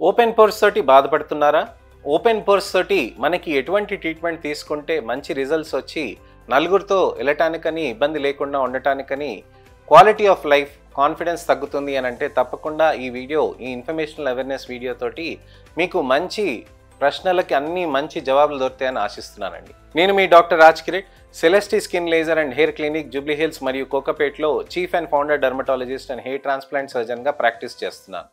open pores తోటి బాధపడుతున్నారా open pores తోటి మనకి ఎటువంటి ట్రీట్మెంట్ తీసుకుంటే మంచి రిజల్ట్స్ వచ్చి నలుగురితో వెళ్ళటానికని ఇబ్బంది లేకుండా ఉండటానికని క్వాలిటీ ఆఫ్ లైఫ్ కాన్ఫిడెన్స్ తగ్గుతుంది అని అంటే తప్పకుండా ఈ వీడియో ఈ ఇన్ఫర్మేషనల్ అవేర్నెస్ వీడియో తోటి మీకు మంచి ప్రశ్నలకి అన్ని మంచి జవాబులు దొరుకుతాయని ఆశిస్తున్నానండి నేను మీ doctor Raj Kireet Celestee skin laser and hair clinic Jubilee Hills మరియు కోకపేట్లో chief and founder dermatologist and hair transplant సర్జన్గా ప్రాక్టీస్ చేస్తున్నాను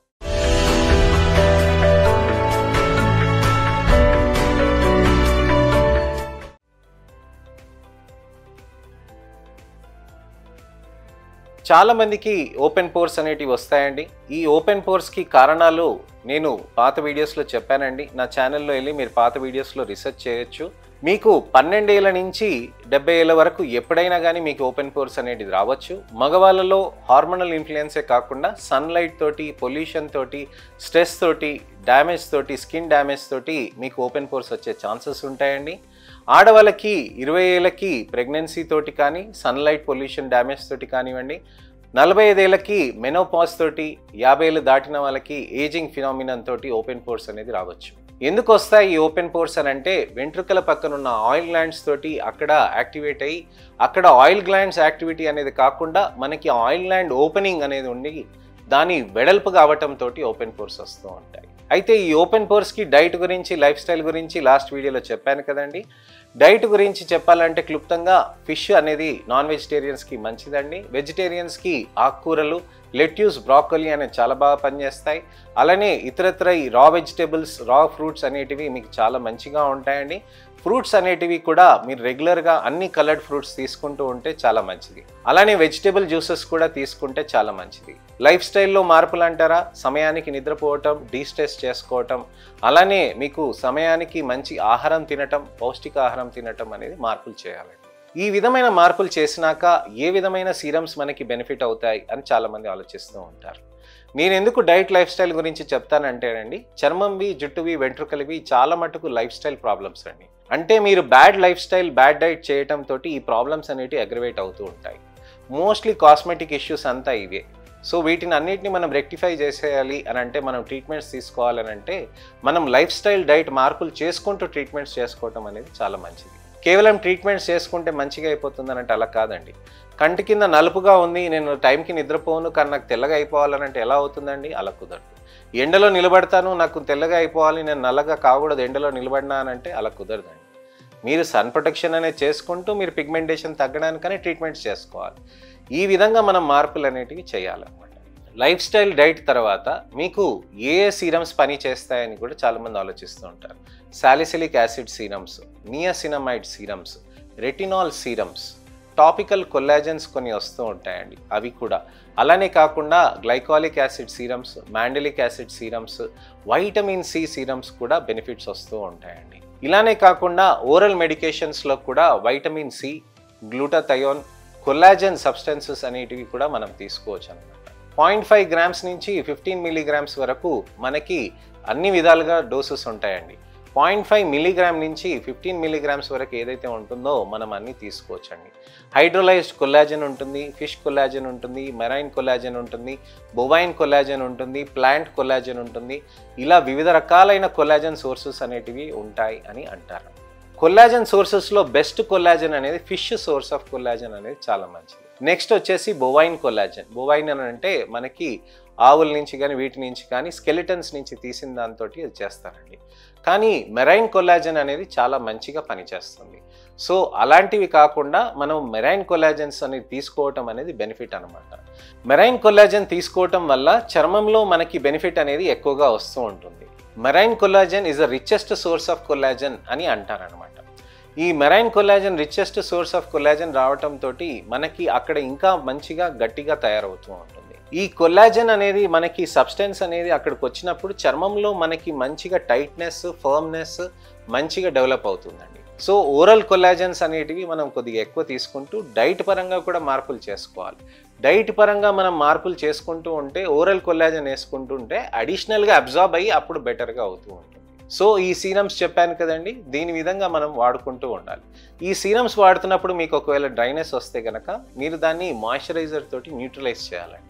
చాలా మందికి ఓపెన్ పోర్స్ అనేటివి వస్తాయండి ఈ ఓపెన్ పోర్స్కి కారణాలు నేను పాత వీడియోస్లో చెప్పానండి నా ఛానల్లో వెళ్ళి మీరు పాత వీడియోస్లో రీసెర్చ్ చేయొచ్చు మీకు పన్నెండేళ్ల నుంచి డెబ్బై ఏళ్ళ వరకు ఎప్పుడైనా కానీ మీకు ఓపెన్ పోర్స్ అనేది రావచ్చు మగవాళ్ళలో హార్మోనల్ ఇన్ఫ్లుయెన్సే కాకుండా సన్లైట్ తోటి పొల్యూషన్ తోటి స్ట్రెస్ తోటి డ్యామేజ్ తోటి స్కిన్ డ్యామేజ్ తోటి మీకు ఓపెన్ పోర్స్ వచ్చే ఛాన్సెస్ ఉంటాయండి ఆడవాళ్ళకి ఇరవై ఏళ్ళకి ప్రెగ్నెన్సీ తోటి కానీ సన్లైట్ పొల్యూషన్ డ్యామేజ్ తోటి కానివ్వండి నలభై ఐదేళ్ళకి మెనోపాస్ తోటి యాభై ఏళ్ళు దాటిన వాళ్ళకి ఏజింగ్ ఫినామినన్ తోటి ఓపెన్ పోర్స్ అనేది రావచ్చు ఎందుకు వస్తాయి ఈ ఓపెన్ పోర్స్ అని అంటే వెంట్రుకల పక్కన ఉన్న ఆయిల్ గ్లాండ్స్ తోటి అక్కడ యాక్టివేట్ అయ్యి అక్కడ ఆయిల్ గ్లాండ్స్ యాక్టివిటీ అనేది కాకుండా మనకి ఆయిల్ గ్లాండ్ ఓపెనింగ్ అనేది ఉండి దాని వెడల్పు కావటం తోటి ఓపెన్ పోర్స్ వస్తూ ఉంటాయి అయితే ఈ ఓపెన్ పోర్స్కి డైట్ గురించి లైఫ్ స్టైల్ గురించి లాస్ట్ వీడియోలో చెప్పాను కదండి డైట్ గురించి చెప్పాలంటే క్లుప్తంగా ఫిష్ అనేది నాన్ వెజిటేరియన్స్కి మంచిదండి వెజిటేరియన్స్కి ఆకుకూరలు లెట్యూస్ బ్రాకొలీ అనేవి చాలా బాగా పనిచేస్తాయి అలానే ఇతరత్ర ఈ రా వెజిటేబుల్స్ రా ఫ్రూట్స్ అనేటివి మీకు చాలా మంచిగా ఉంటాయండి ఫ్రూట్స్ అనేటివి కూడా మీరు రెగ్యులర్గా అన్ని కలర్డ్ ఫ్రూట్స్ తీసుకుంటూ ఉంటే చాలా మంచిది అలానే వెజిటేబుల్ జ్యూసెస్ కూడా తీసుకుంటే చాలా మంచిది లైఫ్ స్టైల్లో మార్పులు అంటారా సమయానికి నిద్రపోవటం డీస్ట్రెస్ చేసుకోవటం అలానే మీకు సమయానికి మంచి ఆహారం తినటం పౌష్టికాహారం తినటం అనేది మార్పులు చేయాలి ఈ విధమైన మార్పులు చేసినాక ఏ విధమైన సీరమ్స్ మనకి బెనిఫిట్ అవుతాయి అని చాలామంది ఆలోచిస్తూ ఉంటారు నేను ఎందుకు డైట్ లైఫ్ స్టైల్ గురించి చెప్తానంటేనండి చర్మంవి జుట్టువి వెంట్రుకలవి చాలా మటుకు లైఫ్ స్టైల్ ప్రాబ్లమ్స్ అండి అంటే మీరు bad life style bad diet చేయటం తోటి ఈ ప్రాబ్లమ్స్ అనేవి అగ్రవేట్ అవుతూ ఉంటాయి మోస్ట్లీ కాస్మెటిక్ ఇష్యూస్ అంతా ఇవే సో వీటిని అన్నిటిని మనం రెక్టిఫై చేసేయాలి అని అంటే మనం ట్రీట్మెంట్స్ తీసుకోవాలని అంటే మనం లైఫ్ స్టైల్ డైట్ మార్పులు చేసుకుంటూ ట్రీట్మెంట్స్ చేసుకోవటం అనేది చాలా మంచిది కేవలం ట్రీట్మెంట్స్ చేసుకుంటే మంచిగా అయిపోతుంది అంటే అలా కాదండి కంటి కింద నలుపుగా ఉంది నేను టైంకి నిద్రపోను కానీ నాకు తెల్లగా అయిపోవాలని అంటే ఎలా అవుతుందండి అలా కుదరదు ఎండలో నిలబడతాను నాకు తెల్లగా అయిపోవాలి నేను నల్లగా కాకూడదు ఎండలో నిలబడినానంటే అలా కుదరదండి మీరు సన్ ప్రొటెక్షన్ అనేది చేసుకుంటూ మీరు పిగ్మెంటేషన్ తగ్గడానికనే ట్రీట్మెంట్స్ చేసుకోవాలి ఈ విధంగా మనం మార్పులు అనేటివి చేయాలన్నమాట లైఫ్ స్టైల్ డైట్ తర్వాత మీకు ఏ ఏ సీరమ్స్ పని చేస్తాయని కూడా చాలామంది ఆలోచిస్తూ ఉంటారు salicylic acid serums niacinamide serums retinol serums topical collagens కొన్ని వస్తూ ఉంటాయండి అవి కూడా అలానే కాకుండా glycolic acid serums mandelic acid serums vitamin C serums కూడా బెనిఫిట్స్ వస్తూ ఉంటాయండి ఇలానే కాకుండా ఓరల్ మెడికేషన్స్లో కూడా vitamin C glutathione collagen substances అనేటివి కూడా మనం తీసుకోవచ్చు అనమాట పాయింట్ ఫైవ్ గ్రామ్స్ నుంచి ఫిఫ్టీన్ మిలీగ్రామ్స్ వరకు మనకి అన్ని విధాలుగా డోసెస్ ఉంటాయండి పాయింట్ ఫైవ్ మిలీగ్రామ్ నుంచి ఫిఫ్టీన్ మిలీగ్రామ్స్ వరకు ఏదైతే ఉంటుందో మనం అన్నీ తీసుకోవచ్చండి హైడ్రోలైజ్డ్ కొల్లాజన్ ఉంటుంది ఫిష్ కొల్లాజన్ ఉంటుంది మెరైన్ కొల్లాజన్ ఉంటుంది బొవైన్ కొల్లాజన్ ఉంటుంది ప్లాంట్ కొల్లాజన్ ఉంటుంది ఇలా వివిధ రకాలైన కొల్లాజన్ సోర్సెస్ అనేటివి ఉంటాయి అని అంటారు కొల్లాజన్ సోర్సెస్లో బెస్ట్ కొల్లాజన్ అనేది ఫిష్ సోర్స్ ఆఫ్ కొల్లాజన్ అనేది చాలా మంచిది నెక్స్ట్ వచ్చేసి బొవైన్ కొల్లాజన్ బొవైన్ అని అంటే మనకి ఆవుల నుంచి కానీ వీటి నుంచి కానీ స్కెలిటన్స్ నుంచి తీసిన దాంతో అది చేస్తారండి కానీ మెరైన్ కొల్లాజన్ అనేది చాలా మంచిగా పనిచేస్తుంది సో అలాంటివి కాకుండా మనం మెరైన్ కొల్లాజన్స్ అనేది తీసుకోవటం అనేది బెనిఫిట్ అనమాట మెరైన్ కొల్లాజన్ తీసుకోవటం వల్ల చర్మంలో మనకి బెనిఫిట్ అనేది ఎక్కువగా వస్తూ ఉంటుంది marine collagen is the richest source of collagen అని అంటారనమాట ఈ marine collagen richest source of collagen రావటం తోటి మనకి అక్కడ ఇంకా మంచిగా గట్టిగా తయారవుతూ ఉంటుంది ఈ కొల్లాజన్ అనేది మనకి సబ్స్టెన్స్ అనేది అక్కడికి వచ్చినప్పుడు చర్మంలో మనకి మంచిగా టైట్నెస్ ఫర్మ్నెస్ మంచిగా డెవలప్ అవుతుందండి సో ఓరల్ కొల్లాజన్స్ అనేటివి మనం కొద్దిగా ఎక్కువ తీసుకుంటూ డైట్ పరంగా కూడా మార్పులు చేసుకోవాలి డైట్ పరంగా మనం మార్పులు చేసుకుంటూ ఉంటే ఓరల్ కొల్లాజన్ వేసుకుంటూ ఉంటే అడిషనల్గా అబ్జార్బ్ అయ్యి అప్పుడు బెటర్గా అవుతూ ఉంటుంది సో ఈ సీరమ్స్ చెప్పాను కదండి దీని విధంగా మనం వాడుకుంటూ ఉండాలి ఈ సీరమ్స్ వాడుతున్నప్పుడు మీకు ఒకవేళ డ్రైనెస్ వస్తే కనుక మీరు దాన్ని మాయిశ్చరైజర్ తోటి న్యూట్రలైజ్ చేయాలండి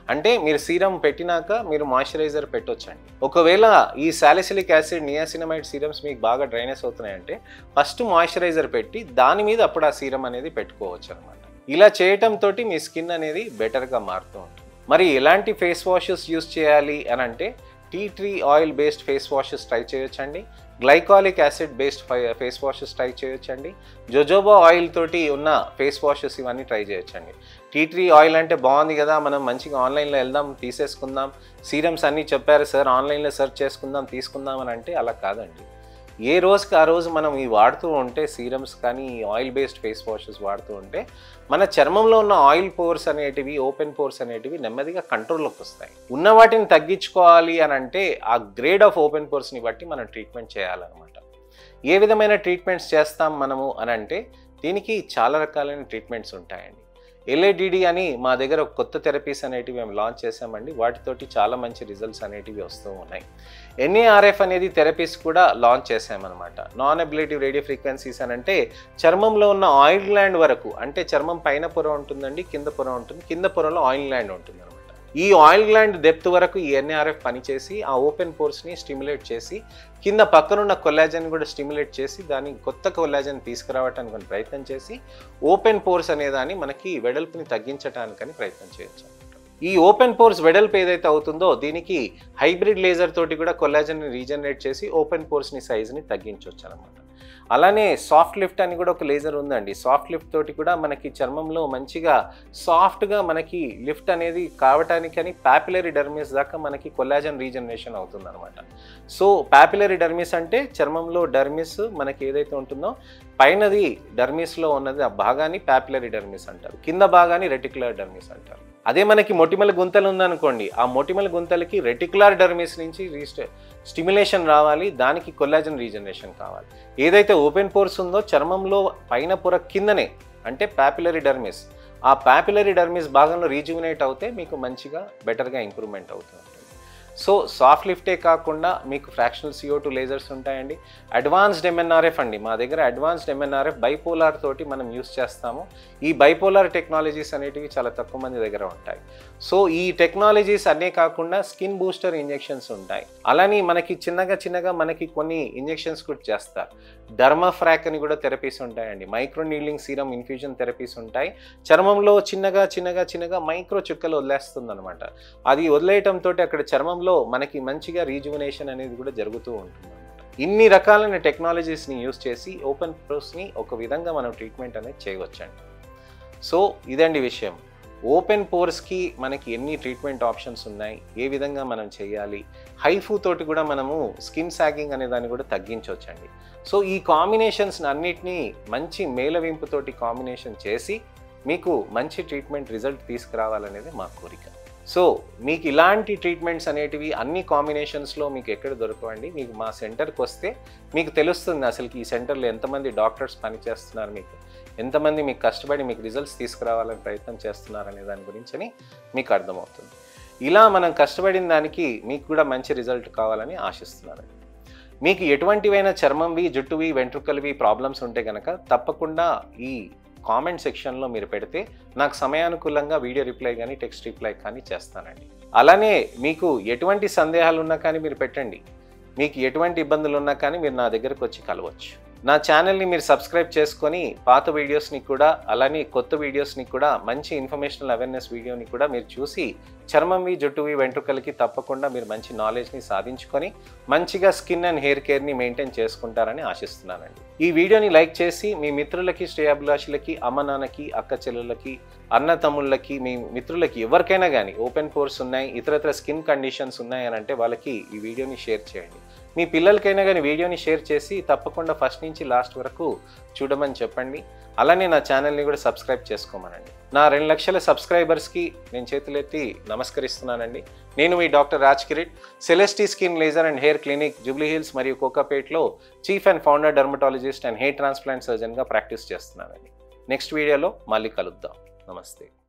అంటే మీరు సీరం పెట్టినాక మీరు మాయిశ్చరైజర్ పెట్టొచ్చండి ఒకవేళ ఈ సాలిసిలిక్ యాసిడ్ నియాసినమైడ్ సీరమ్స్ మీకు బాగా డ్రైనెస్ అవుతున్నాయంటే ఫస్ట్ మాయిశ్చరైజర్ పెట్టి దాని మీద అప్పుడు ఆ సీరం అనేది పెట్టుకోవచ్చు అనమాట ఇలా చేయటంతో మీ స్కిన్ అనేది బెటర్గా మారుతూ ఉంటుంది మరి ఎలాంటి ఫేస్ వాషెస్ యూస్ చేయాలి అని అంటే tea tree oil based face washes try చేయొచ్చండి glycolic acid based face washes try చేయొచ్చండి జోజోబా ఆయిల్ తోటి ఉన్న ఫేస్ వాషెస్ ఇవన్నీ ట్రై చేయొచ్చండి టీ ట్రీ ఆయిల్ అంటే బాగుంది కదా మనం మంచిగా ఆన్లైన్లో వెళ్దాం తీసేసుకుందాం సీరమ్స్ అన్నీ చెప్పారు సార్ ఆన్లైన్లో సెర్చ్ చేసుకుందాం తీసుకుందాం అని అంటే అలా కాదండి ఏ రోజుకి ఆ రోజు మనం ఈ వాడుతూ ఉంటే సీరమ్స్ కానీ ఈ ఆయిల్ బేస్డ్ ఫేస్ వాషెస్ వాడుతూ ఉంటే మన చర్మంలో ఉన్న ఆయిల్ పోర్స్ అనేటివి ఓపెన్ పోర్స్ అనేటివి నెమ్మదిగా కంట్రోల్లోకి వస్తాయి ఉన్న వాటిని తగ్గించుకోవాలి అని అంటే ఆ గ్రేడ్ ఆఫ్ ఓపెన్ పోర్స్ని బట్టి మనం ట్రీట్మెంట్ చేయాలన్నమాట ఏ విధమైన ట్రీట్మెంట్స్ చేస్తాం మనము అని అంటే దీనికి చాలా రకాలైన ట్రీట్మెంట్స్ ఉంటాయండి ఎల్ఏడిడి అని మా దగ్గర ఒక కొత్త థెరపీస్ అనేటివి మేము లాంచ్ చేసామండి వాటితోటి చాలా మంచి రిజల్ట్స్ అనేటివి వస్తూ ఉన్నాయి ఎన్ఏఆర్ఎఫ్ అనేది థెరపీస్ కూడా లాంచ్ చేసామన్నమాట నాన్ అబిలిటివ్ రేడియో ఫ్రీక్వెన్సీస్ అని అంటే చర్మంలో ఉన్న ఆయిల్ గ్లాండ్ వరకు అంటే చర్మం పైన పొర ఉంటుందండి కింద పొర ఉంటుంది కింద పొరలో ఆయిల్ గ్లాండ్ ఉంటుంది అనమాట ఈ ఆయిల్ గ్లాండ్ డెప్త్ వరకు ఈ ఎన్ఏఆర్ఎఫ్ పనిచేసి ఆ ఓపెన్ పోర్స్ని స్టిమ్యులేట్ చేసి కింద పక్కనున్న కొల్లాజన్ కూడా స్టిమ్యులేట్ చేసి దాని కొత్త కొల్లాజన్ తీసుకురావడానికి మనం ప్రయత్నం చేసి ఓపెన్ పోర్స్ అనే దాన్ని మనకి వెడల్పుని తగ్గించడానికని ప్రయత్నం చేయొచ్చు ఈ ఓపెన్ పోర్స్ వెడల్పు ఏదైతే అవుతుందో దీనికి హైబ్రిడ్ లేజర్ తోటి కూడా కొల్లాజన్ని రీజనరేట్ చేసి ఓపెన్ పోర్స్ని సైజ్ని తగ్గించవచ్చు అనమాట అలానే సాఫ్ట్ లిఫ్ట్ అని కూడా ఒక లేజర్ ఉందండి సాఫ్ట్ లిఫ్ట్ తోటి కూడా మనకి చర్మంలో మంచిగా సాఫ్ట్గా మనకి లిఫ్ట్ అనేది కావటానికని పాపులరీ డర్మిస్ దాకా మనకి కొల్లాజన్ రీజనరేషన్ అవుతుంది అనమాట సో పాపులరీ డర్మిస్ అంటే చర్మంలో డర్మిస్ మనకి ఏదైతే ఉంటుందో పైనది డర్మిస్లో ఉన్నది ఆ భాగాన్ని పాపులరీ డర్మిస్ అంటారు కింద భాగాన్ని రెటికులర్ డర్మిస్ అంటారు అదే మనకి మొటిమల గుంతలు ఉందనుకోండి ఆ మొటిమల గుంతలకి రెటికులర్ డర్మిస్ నుంచి రీస్ట స్టిమ్యులేషన్ రావాలి దానికి కొల్లాజన్ రీజనరేషన్ కావాలి ఏదైతే ఓపెన్ పోర్స్ ఉందో చర్మంలో పైన పొర కిందనే అంటే పాపులరీ డర్మిస్ ఆ పాపులరీ డర్మిస్ భాగంలో రీజువినేట్ అవుతే మీకు మంచిగా బెటర్గా ఇంప్రూవ్మెంట్ అవుతుంది సో సాఫ్ట్ లిఫ్టే కాకుండా మీకు ఫ్రాక్షనల్ సిఓ టూ లేజర్స్ ఉంటాయండి అడ్వాన్స్డ్ ఎంఎన్ఆర్ఎఫ్ అండి మా దగ్గర అడ్వాన్స్డ్ ఎంఎన్ఆర్ఎఫ్ బైపోలార్ తోటి మనం యూస్ చేస్తాము ఈ బైపోలార్ టెక్నాలజీస్ అనేటివి చాలా తక్కువ మంది దగ్గర ఉంటాయి సో ఈ టెక్నాలజీస్ అన్నీ కాకుండా స్కిన్ బూస్టర్ ఇంజెక్షన్స్ ఉంటాయి అలానే మనకి చిన్నగా చిన్నగా మనకి కొన్ని ఇంజెక్షన్స్ కూడా చేస్తారు డర్మాఫ్రాక్ అని కూడా థెరపీస్ ఉంటాయండి micro needling serum infusion therapies ఉంటాయి చర్మంలో చిన్నగా చిన్నగా చిన్నగా మైక్రో చుక్కలు వదిలేస్తుంది అనమాట అది వదిలేయటంతో అక్కడ చర్మంలో మనకి మంచిగా రీజువనేషన్ అనేది కూడా జరుగుతూ ఉంటుంది ఇన్ని రకాలైన టెక్నాలజీస్ని యూస్ చేసి ఓపెన్ ప్రోస్ని ఒక విధంగా మనం ట్రీట్మెంట్ అనేది చేయవచ్చండి సో ఇదండి విషయం ఓపెన్ పోర్స్కి మనకి ఎన్ని ట్రీట్మెంట్ ఆప్షన్స్ ఉన్నాయి ఏ విధంగా మనం చేయాలి హైఫూ తోటి కూడా మనము స్కిన్ సాగింగ్ అనే దాన్ని కూడా తగ్గించవచ్చండి సో ఈ కాంబినేషన్స్ అన్నిటినీ మంచి మేలవింపుతోటి కాంబినేషన్ చేసి మీకు మంచి ట్రీట్మెంట్ రిజల్ట్ తీసుకురావాలనేది మా కోరిక సో మీకు ఇలాంటి ట్రీట్మెంట్స్ అనేటివి అన్ని కాంబినేషన్స్లో మీకు ఎక్కడ దొరకవండి మీకు మా సెంటర్కి వస్తే మీకు తెలుస్తుంది అసలు ఈ సెంటర్లో ఎంతమంది డాక్టర్స్ పనిచేస్తున్నారు మీకు ఎంతమంది మీకు కష్టపడి మీకు రిజల్ట్స్ తీసుకురావాలని ప్రయత్నం చేస్తున్నారనే దాని గురించి అని మీకు అర్థమవుతుంది ఇలా మనం కష్టపడిన దానికి మీకు కూడా మంచి రిజల్ట్ కావాలని ఆశిస్తున్నానండి మీకు ఎటువంటివైనా చర్మంవి జుట్టువి వెంట్రుకలవి ప్రాబ్లమ్స్ ఉంటే కనుక తప్పకుండా ఈ కామెంట్ సెక్షన్లో మీరు పెడితే నాకు సమయానుకూలంగా వీడియో రిప్లై కానీ టెక్స్ట్ రిప్లై కానీ చేస్తానండి అలానే మీకు ఎటువంటి సందేహాలు ఉన్నా కానీ మీరు పెట్టండి మీకు ఎటువంటి ఇబ్బందులు ఉన్నా కానీ మీరు నా దగ్గరకు వచ్చి కలవచ్చు నా ఛానల్ని మీరు సబ్స్క్రైబ్ చేసుకొని పాత వీడియోస్ని కూడా అలానే కొత్త వీడియోస్ని కూడా మంచి ఇన్ఫర్మేషనల్ అవేర్నెస్ వీడియోని కూడా మీరు చూసి చర్మంవి జుట్టువి వెంట్రుకలకి తప్పకుండా మీరు మంచి నాలెడ్జ్ని సాధించుకొని మంచిగా స్కిన్ అండ్ హెయిర్ కేర్ని మెయింటైన్ చేసుకుంటారని ఆశిస్తున్నానండి ఈ వీడియోని లైక్ చేసి మీ మిత్రులకి శ్రేయాభిలాషులకి అమ్మ నాన్నకి అక్క చెల్లెళ్ళకి అన్న తమ్ముళ్ళకి మీ మిత్రులకి ఎవరికైనా కానీ ఓపెన్ పోర్స్ ఉన్నాయి ఇతరత్ర స్కిన్ కండిషన్స్ ఉన్నాయి అని అంటే వాళ్ళకి ఈ వీడియోని షేర్ చేయండి మీ పిల్లలకైనా కానీ వీడియోని షేర్ చేసి తప్పకుండా ఫస్ట్ నుంచి లాస్ట్ వరకు చూడమని చెప్పండి అలానే నా ఛానల్ని కూడా సబ్స్క్రైబ్ చేసుకోమనండి నా రెండు లక్షల సబ్స్క్రైబర్స్కి నేను చేతులెత్తి నమస్కరిస్తున్నానండి నేను మీ doctor Raj Kireet Celestee skin laser and hair clinic Jubilee Hills మరియు కోకాపేట్లో chief and founder dermatologist and hair transplant సర్జన్గా ప్రాక్టీస్ చేస్తున్నానండి నెక్స్ట్ వీడియోలో మళ్ళీ కలుద్దాం నమస్తే